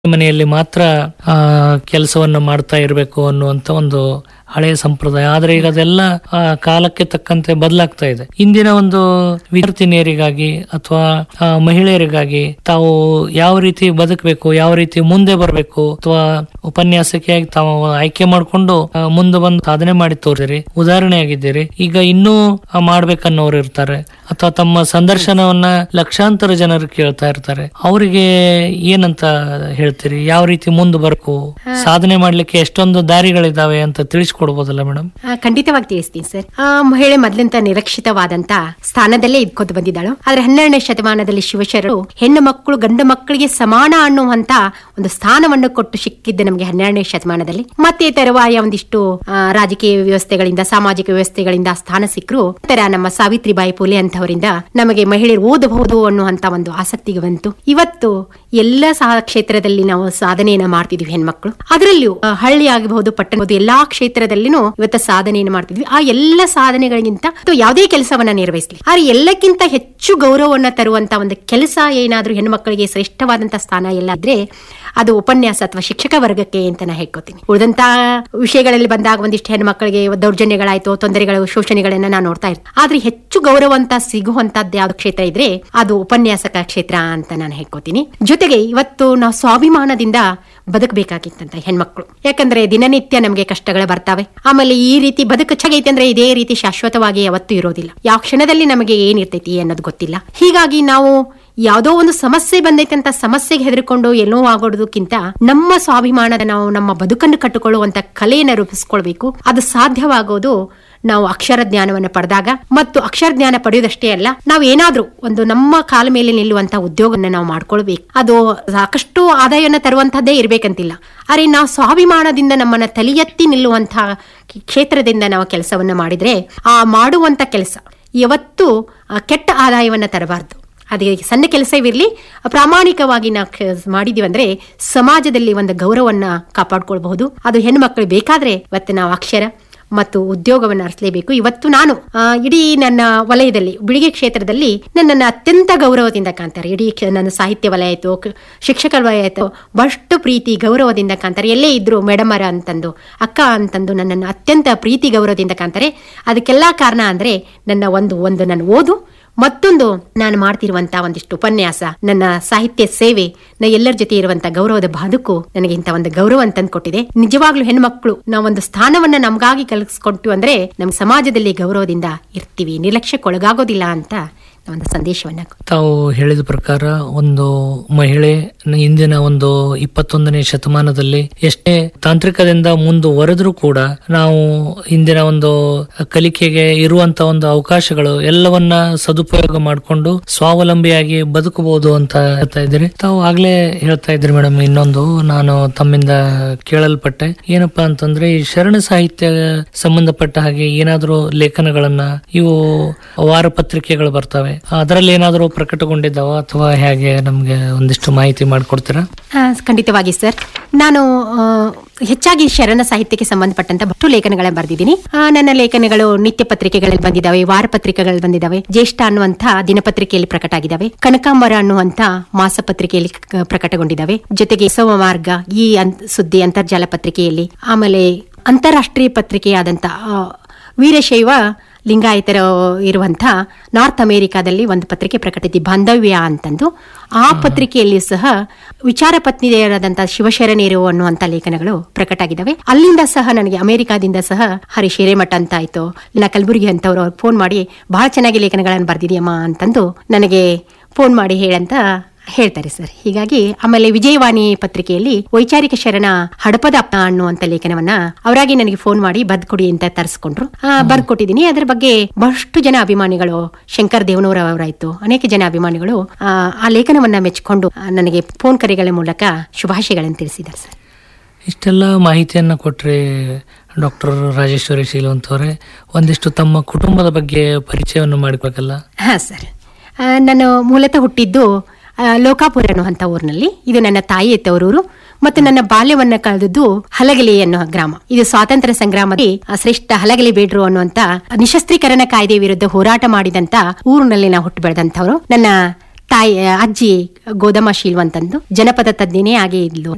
ಮನೆಯಲ್ಲಿ ಮಾತ್ರ ಆ ಕೆಲಸವನ್ನ ಮಾಡ್ತಾ ಇರಬೇಕು ಅನ್ನುವಂತ ಒಂದು ಹಳೆಯ ಸಂಪ್ರದಾಯ ಆದ್ರೆ ಈಗ ಅದೆಲ್ಲ ಆ, ಕಾಲಕ್ಕೆ ತಕ್ಕಂತೆ ಬದಲಾಗ್ತಾ ಇದೆ ಇಂದಿನ ಒಂದು ವಿದ್ಯಾರ್ಥಿನಿಯರಿಗಾಗಿ ಅಥವಾ ಆ, ಮಹಿಳೆಯರಿಗಾಗಿ ತಾವು ಯಾವ ರೀತಿ ಬದುಕಬೇಕು ಯಾವ ರೀತಿ ಮುಂದೆ ಬರಬೇಕು ಅಥವಾ ಉಪನ್ಯಾಸಕಿಯಾಗಿ ತಾವು ಆಯ್ಕೆ ಮಾಡಿಕೊಂಡು ಮುಂದೆ ಬಂದು ಸಾಧನೆ ಮಾಡಿ ತೋರಿಸಿರಿ ಉದಾಹರಣೆಯಾಗಿದ್ದೀರಿ ಈಗ ಇನ್ನೂ ಆ, ಮಾಡ್ಬೇಕನ್ನೋರು ಇರ್ತಾರೆ ಅಥವಾ ತಮ್ಮ ಸಂದರ್ಶನವನ್ನ ಲಕ್ಷಾಂತರ ಜನರು ಕೇಳ್ತಾ ಇರ್ತಾರೆ ಅವರಿಗೆ ಏನಂತ ಹೇಳ್ತೀರಿ ಯಾವ ರೀತಿ ಮುಂದೆ ಬರಬೇಕು ಸಾಧನೆ ಮಾಡ್ಲಿಕ್ಕೆ ಎಷ್ಟೊಂದು ದಾರಿಗಳಿದಾವೆ ಅಂತ ತಿಳಿಸ್ಕೊಡ್ಬೋದಲ್ಲ ಮೇಡಮ್ ಆ, ಖಂಡಿತವಾಗಿ ತಿಳಿಸ್ತೀನಿ ಸರ್ ಆ ಮಹಿಳೆ ಮೊದಲಿಂದ ನಿರಕ್ಷಿತವಾದಂತ ಸ್ಥಾನದಲ್ಲೇ ಇದ್ಕೊತ ಬಂದಿದ್ದಾಳು ಆದ್ರೆ ಹನ್ನೆರಡನೇ ಶತಮಾನದಲ್ಲಿ ಶಿವಶರಣರು ಹೆಣ್ಣು ಮಕ್ಕಳು ಗಂಡು ಮಕ್ಕಳಿಗೆ ಸಮಾನ ಅನ್ನುವಂತ ಒಂದು ಸ್ಥಾನವನ್ನು ಕೊಟ್ಟು ಸಿಕ್ಕಿದ್ದೆ ನಮಗೆ ಹನ್ನೆರಡನೇ ಶತಮಾನದಲ್ಲಿ ಮತ್ತೆ ತರುವಾಯ ಒಂದಿಷ್ಟು ಆ, ರಾಜಕೀಯ ವ್ಯವಸ್ಥೆಗಳಿಂದ ಸಾಮಾಜಿಕ ವ್ಯವಸ್ಥೆಗಳಿಂದ ಸ್ಥಾನ ಸಿಕ್ಕರು ತರ ನಮ್ಮ ಸಾವಿತ್ರಿಬಾಯಿ ಪುಲೆ ಅಂತವರಿಂದ ನಮಗೆ ಮಹಿಳೆಯರು ಓದಬಹುದು ಅನ್ನುವಂತ ಒಂದು ಆಸಕ್ತಿಗೆ ಬಂತು ಇವತ್ತು ಎಲ್ಲ ಸಹ ಕ್ಷೇತ್ರದಲ್ಲಿ ನಾವು ಸಾಧನೆಯನ್ನ ಮಾಡ್ತಿದ್ವಿ ಹೆಣ್ಮಕ್ಳು ಅದರಲ್ಲಿಯೂ ಆ, ಹಳ್ಳಿ ಆಗಬಹುದು ಪಟ್ಟಣ ಆಗಬಹುದು ಎಲ್ಲಾ ಕ್ಷೇತ್ರದಲ್ಲಿನೂ ಇವತ್ತು ಸಾಧನೆಯನ್ನು ಮಾಡ್ತಿದ್ವಿ ಆ ಎಲ್ಲ ಸಾಧನೆಗಳಿಗಿಂತ ಅಥವಾ ಯಾವುದೇ ಕೆಲಸವನ್ನ ನಿರ್ವಹಿಸಲಿ ಆದ್ರೆ ಎಲ್ಲಕ್ಕಿಂತ ಹೆಚ್ಚು ಗೌರವವನ್ನ ತರುವಂತ ಒಂದು ಕೆಲಸ ಏನಾದ್ರೂ ಹೆಣ್ಮಕ್ಳಿಗೆ ಶ್ರೇಷ್ಠವಾದಂತ ಸ್ಥಾನ ಎಲ್ಲ ಇದ್ರೆ ಅದು ಉಪನ್ಯಾಸ ಅಥವಾ ಶಿಕ್ಷಕ ವರ್ಗಕ್ಕೆ ಅಂತ ನಾ ಹೇಳ್ಕೊತೀನಿ ಉಳಿದಂತ ವಿಷಯಗಳಲ್ಲಿ ಬಂದಾಗ ಒಂದಿಷ್ಟು ಹೆಣ್ಮಕ್ಳಿಗೆ ದೌರ್ಜನ್ಯಗಳಾಯ್ತು ತೊಂದರೆಗಳು ಶೋಷಣೆಗಳನ್ನ ನಾನು ನೋಡ್ತಾ ಇರ್ತೀನಿ ಆದ್ರೆ ಹೆಚ್ಚು ಗೌರವ ಅಂತ ಸಿಗುವಂತದ್ದು ಯಾವ್ದು ಕ್ಷೇತ್ರ ಇದ್ರೆ ಅದು ಉಪನ್ಯಾಸಕ ಕ್ಷೇತ್ರ ಅಂತ ನಾನು ಹೇಳ್ಕೊತೀನಿ ಜೊತೆಗೆ ಇವತ್ತು ನಾವು ಸ್ವಾಭಿಮಾನದಿಂದ ಬದುಕಬೇಕಾಗಿತ್ತಂತ ಹೆಣ್ಮಕ್ಳು ಯಾಕಂದ್ರೆ ದಿನನಿತ್ಯ ನಮಗೆ ಕಷ್ಟಗಳು ಬರ್ತಾವೆ ಆಮೇಲೆ ಈ ರೀತಿ ಬದುಕು ಚೆನ್ನಾಗೈತೆ ಅಂದ್ರೆ ಇದೇ ರೀತಿ ಶಾಶ್ವತವಾಗಿ ಯಾವತ್ತೂ ಇರೋದಿಲ್ಲ ಯಾವ ಕ್ಷಣದಲ್ಲಿ ನಮಗೆ ಏನಿರ್ತೈತಿ ಅನ್ನೋದು ಗೊತ್ತಿಲ್ಲ ಹೀಗಾಗಿ ನಾವು ಯಾವುದೋ ಒಂದು ಸಮಸ್ಯೆ ಬಂದೈತೆ ಅಂತ ಸಮಸ್ಯೆಗೆ ಹೆದರ್ಕೊಂಡು ಎಲ್ಲೋ ಆಗೋದಕ್ಕಿಂತ ನಮ್ಮ ಸ್ವಾಭಿಮಾನದ ನಾವು ನಮ್ಮ ಬದುಕನ್ನು ಕಟ್ಟಿಕೊಳ್ಳುವಂತ ಕಲೆಯನ್ನು ರೂಪಿಸ್ಕೊಳ್ಬೇಕು ಅದು ಸಾಧ್ಯವಾಗೋದು ನಾವು ಅಕ್ಷರ ಜ್ಞಾನವನ್ನು ಪಡೆದಾಗ ಮತ್ತು ಅಕ್ಷರ ಜ್ಞಾನ ಪಡೆಯೋದಷ್ಟೇ ಅಲ್ಲ ನಾವು ಏನಾದ್ರೂ ಒಂದು ನಮ್ಮ ಕಾಲ ಮೇಲೆ ನಿಲ್ಲುವಂತ ಉದ್ಯೋಗನ ನಾವು ಮಾಡ್ಕೊಳ್ಬೇಕು ಅದು ಸಾಕಷ್ಟು ಆದಾಯನ ತರುವಂತಹದ್ದೇ ಇರ್ಬೇಕಂತಿಲ್ಲ ಅರೆ ನಾವು ಸ್ವಾಭಿಮಾನದಿಂದ ನಮ್ಮನ್ನ ತಲೆ ಎತ್ತಿ ನಿಲ್ಲುವಂತಹ ಕ್ಷೇತ್ರದಿಂದ ನಾವು ಕೆಲಸವನ್ನ ಮಾಡಿದ್ರೆ ಆ ಮಾಡುವಂತ ಕೆಲಸ ಯಾವತ್ತೂ ಆ, ಕೆಟ್ಟ ಆದಾಯವನ್ನ ತರಬಾರ್ದು ಅದೇ ಸಣ್ಣ ಕೆಲಸವಿರಲಿ ಪ್ರಾಮಾಣಿಕವಾಗಿ ನಾವು ಕ- ಮಾಡಿದೀವಿ ಅಂದ್ರೆ ಸಮಾಜದಲ್ಲಿ ಒಂದು ಗೌರವನ್ನ ಕಾಪಾಡ್ಕೊಳ್ಬಹುದು ಅದು ಹೆಣ್ಮಕ್ಳು ಬೇಕಾದ್ರೆ ಇವತ್ತು ನಾವು ಅಕ್ಷರ ಮತ್ತು ಉದ್ಯೋಗವನ್ನು ಅರಸಲೇಬೇಕು ಇವತ್ತು ನಾನು ಆ, ಇಡೀ ನನ್ನ ವಲಯದಲ್ಲಿ ಬಿಳಿಗೆ ಕ್ಷೇತ್ರದಲ್ಲಿ ನನ್ನನ್ನು ಅತ್ಯಂತ ಗೌರವದಿಂದ ಕಾಣ್ತಾರೆ ಇಡೀ ಕ್ಷ- ನನ್ನ ಸಾಹಿತ್ಯ ವಲಯ ಆಯ್ತು ಕ- ಶಿಕ್ಷಕ ವಲಯ ಆಯ್ತು ಬಹಳಷ್ಟು ಪ್ರೀತಿ ಗೌರವದಿಂದ ಕಾಣ್ತಾರೆ ಎಲ್ಲೇ ಇದ್ರು ಮೇಡಮರ ಅಂತಂದು ಅಕ್ಕ ಅಂತಂದು ನನ್ನನ್ನು ಅತ್ಯಂತ ಪ್ರೀತಿ ಗೌರವದಿಂದ ಕಾಣ್ತಾರೆ ಅದಕ್ಕೆಲ್ಲ ಕಾರಣ ಅಂದ್ರೆ ನನ್ನ ಒಂದು ಒಂದು ನನ್ನ ಓದು ಮತ್ತೊಂದು ನಾನು ಮಾಡ್ತಿರುವಂತ ಒಂದಿಷ್ಟು ಉಪನ್ಯಾಸ ನನ್ನ ಸಾಹಿತ್ಯ ಸೇವೆ ನ ಎಲ್ಲರ ಜೊತೆ ಇರುವಂತ ಗೌರವದ ಬದುಕು ನನಗೆ ಇಂತ ಒಂದು ಗೌರವ ತಂದು ಕೊಟ್ಟಿದೆ ನಿಜವಾಗ್ಲೂ ಹೆಣ್ಮಕ್ಳು ನಾವೊಂದು ಸ್ಥಾನವನ್ನ ನಮ್ಗಾಗಿ ಕಲ್ಸ್ಕೊಟ್ಟು ಅಂದ್ರೆ ನಮ್ ಸಮಾಜದಲ್ಲಿ ಗೌರವದಿಂದ ಇರ್ತೀವಿ ನಿರ್ಲಕ್ಷ್ಯಕ್ಕೊಳಗಾಗೋದಿಲ್ಲ ಅಂತ ಒಂದು ಸಂದೇಶವನ್ನ ಕೊಡ್ತೀನಿ. ತಾವು ಹೇಳಿದ ಪ್ರಕಾರ ಒಂದು ಮಹಿಳೆ ಇಂದಿನ ಒಂದು ಇಪ್ಪತ್ತೊಂದನೇ ಶತಮಾನದಲ್ಲಿ ಎಷ್ಟೇ ತಾಂತ್ರಿಕದಿಂದ ಮುಂದುವರೆದ್ರೂ ಕೂಡ ನಾವು ಇಂದಿನ ಒಂದು ಕಲಿಕೆಗೆ ಇರುವಂತ ಒಂದು ಅವಕಾಶಗಳು ಎಲ್ಲವನ್ನ ಸದುಪಯೋಗ ಮಾಡಿಕೊಂಡು ಸ್ವಾವಲಂಬಿಯಾಗಿ ಬದುಕಬಹುದು ಅಂತ ಹೇಳ್ತಾ ಇದ್ದೀರಿ ತಾವು ಆಗ್ಲೇ ಹೇಳ್ತಾ ಇದ್ರಿ ಮೇಡಮ್ ಇನ್ನೊಂದು ನಾನು ತಮ್ಮಿಂದ ಕೇಳಲ್ಪಟ್ಟೆ ಏನಪ್ಪಾ ಅಂತಂದ್ರೆ ಈ ಶರಣ ಸಾಹಿತ್ಯ ಸಂಬಂಧಪಟ್ಟ ಹಾಗೆ ಏನಾದ್ರೂ ಲೇಖನಗಳನ್ನ ಇವು ವಾರ ಪತ್ರಿಕೆಗಳು ಬರ್ತವೆ ಅದರಲ್ಲಿ ಏನಾದ್ರೂ ಪ್ರಕಟಗೊಂಡಿದ್ದಾವ ಅಥವಾ ಹೇಗೆ ನಮ್ಗೆ ಒಂದಿಷ್ಟು ಮಾಹಿತಿ ಮಾಡಿಕೊಡ್ತೀರಾ ಆ, ಖಂಡಿತವಾಗಿ ಸರ್ ನಾನು ಆ, ಹೆಚ್ಚಾಗಿ ಶರಣ ಸಾಹಿತ್ಯಕ್ಕೆ ಸಂಬಂಧಪಟ್ಟಂತ ಬಹಳಷ್ಟು ಲೇಖನಗಳ ಬರೆದಿದ್ದೀನಿ ಆ, ನನ್ನ ಲೇಖನಗಳು ನಿತ್ಯ ಪತ್ರಿಕೆಗಳಲ್ಲಿ ಬಂದಿದ್ದಾವೆ ವಾರ ಪತ್ರಿಕೆಗಳಲ್ಲಿ ಬಂದಿದ್ದಾವೆ ಜ್ಯೇಷ್ಠ ಅನ್ನುವಂಥ ದಿನಪತ್ರಿಕೆಯಲ್ಲಿ ಪ್ರಕಟ ಆಗಿದ್ದಾವೆ ಕನಕಾಂಬರ ಅನ್ನುವಂಥ ಮಾಸಪತ್ರಿಕೆಯಲ್ಲಿ ಕ- ಪ್ರಕಟಗೊಂಡಿದ್ದಾವೆ ಜೊತೆಗೆ ಸೋಮ ಮಾರ್ಗ ಈ ಅನ್- ಸುದ್ದಿ ಅಂತರ್ಜಾಲ ಪತ್ರಿಕೆಯಲ್ಲಿ ಆಮೇಲೆ ಅಂತಾರಾಷ್ಟ್ರೀಯ ಪತ್ರಿಕೆಯಾದಂಥ ಆ, ವೀರಶೈವ ಲಿಂಗಾಯತರ ಇರುವಂಥ ನಾರ್ತ್ ಅಮೆರಿಕಾದಲ್ಲಿ ಒಂದು ಪತ್ರಿಕೆ ಪ್ರಕಟಿಸಿ ಬಾಂಧವ್ಯ ಅಂತಂದು ಆ ಪತ್ರಿಕೆಯಲ್ಲಿ ಸಹ ವಿಚಾರ ಪತ್ನಿಯರಾದಂತಹ ಶಿವಶರಣೇರು ಅನ್ನುವಂಥ ಲೇಖನಗಳು ಪ್ರಕಟ ಆಗಿದ್ದಾವೆ ಅಲ್ಲಿಂದ ಸಹ ನನಗೆ ಅಮೆರಿಕಾದಿಂದ ಸಹ ಹರಿ ಹಿರೇಮಠ ಅಂತ ಆಯ್ತು ಇಲ್ಲ ಕಲಬುರಗಿ ಅಂತವ್ರು ಅವ್ರು ಫೋನ್ ಮಾಡಿ ಬಹಳ ಚೆನ್ನಾಗಿ ಲೇಖನಗಳನ್ನು ಬರ್ದಿದೆಯಮ್ಮ ಅಂತಂದು ನನಗೆ ಫೋನ್ ಮಾಡಿ ಹೇಳಂತ ಹೇಳ್ತಾರೆ ಸರ್ ಹೀಗಾಗಿ ಆಮೇಲೆ ವಿಜಯವಾಣಿ ಪತ್ರಿಕೆಯಲ್ಲಿ ವೈಚಾರಿಕ ಶರಣ ಹಡಪದ ಅಪ್ಪ ಅನ್ನುವಂತ ಲೇಖನವನ್ನ ಅವರಾಗಿ ನನಗೆ ಫೋನ್ ಮಾಡಿ ಬದ್ಕೊಡಿ ಅಂತ ತರಿಸ್ಕೊಂಡ್ರು ಬರ್ದ್ ಕೊಟ್ಟಿದ್ದೀನಿ ಅದ್ರ ಬಗ್ಗೆ ಬಹಳಷ್ಟು ಜನ ಅಭಿಮಾನಿಗಳು ಶಂಕರ್ ದೇವನೂರ ಅವರಾಯ್ತು ಅನೇಕ ಜನ ಅಭಿಮಾನಿಗಳು ಆ, ಆ ಲೇಖನವನ್ನ ಮೆಚ್ಚಿಕೊಂಡು ಆ, ನನಗೆ ಫೋನ್ ಕರೆಗಳ ಮೂಲಕ ಶುಭಾಶಯಗಳನ್ನು ತಿಳಿಸಿದ್ದಾರೆ ಸರ್ ಇಷ್ಟೆಲ್ಲ ಮಾಹಿತಿಯನ್ನ ಕೊಟ್ರೆ ಡಾಕ್ಟರ್ ರಾಜೇಶ್ವರಿ ಶೀಲವಂತ್ ಅವರೇ ಒಂದಿಷ್ಟು ತಮ್ಮ ಕುಟುಂಬದ ಬಗ್ಗೆ ಪರಿಚಯವನ್ನು ಮಾಡ್ಬೇಕಲ್ಲ ಹಾ ಸರ್ ಆ, ನಾನು ಮೂಲತಃ ಹುಟ್ಟಿದ್ದು ಆ, ಲೋಕಾಪುರ ಅನ್ನುವಂಥ ಊರಿನಲ್ಲಿ ಇದು ನನ್ನ ತಾಯಿ ತವರೂರು ಮತ್ತು ನನ್ನ ಬಾಲ್ಯವನ್ನ ಕಳೆದದ್ದು ಹಲಗಲಿ ಅನ್ನೋ ಗ್ರಾಮ ಇದು ಸ್ವಾತಂತ್ರ್ಯ ಸಂಗ್ರಾಮದಲ್ಲಿ ಆ, ಶ್ರೇಷ್ಠ ಹಲಗಲಿ ಬೇಡ್ರು ಅನ್ನುವಂತ ನಿಶಸ್ತ್ರೀಕರಣ ಕಾಯ್ದೆ ವಿರುದ್ಧ ಹೋರಾಟ ಮಾಡಿದಂತ ಊರಿನಲ್ಲಿ ನಾವು ಹುಟ್ಟು ಬೆಳೆದಂಥವ್ರು ನನ್ನ ತಾಯಿ ಅಜ್ಜಿ ಗೋದಮ್ಮ ಶೀಲ್ವಂತಂದು ಜನಪದ ತಜ್ಞನೇ ಆಗಿ ಇದ್ಲು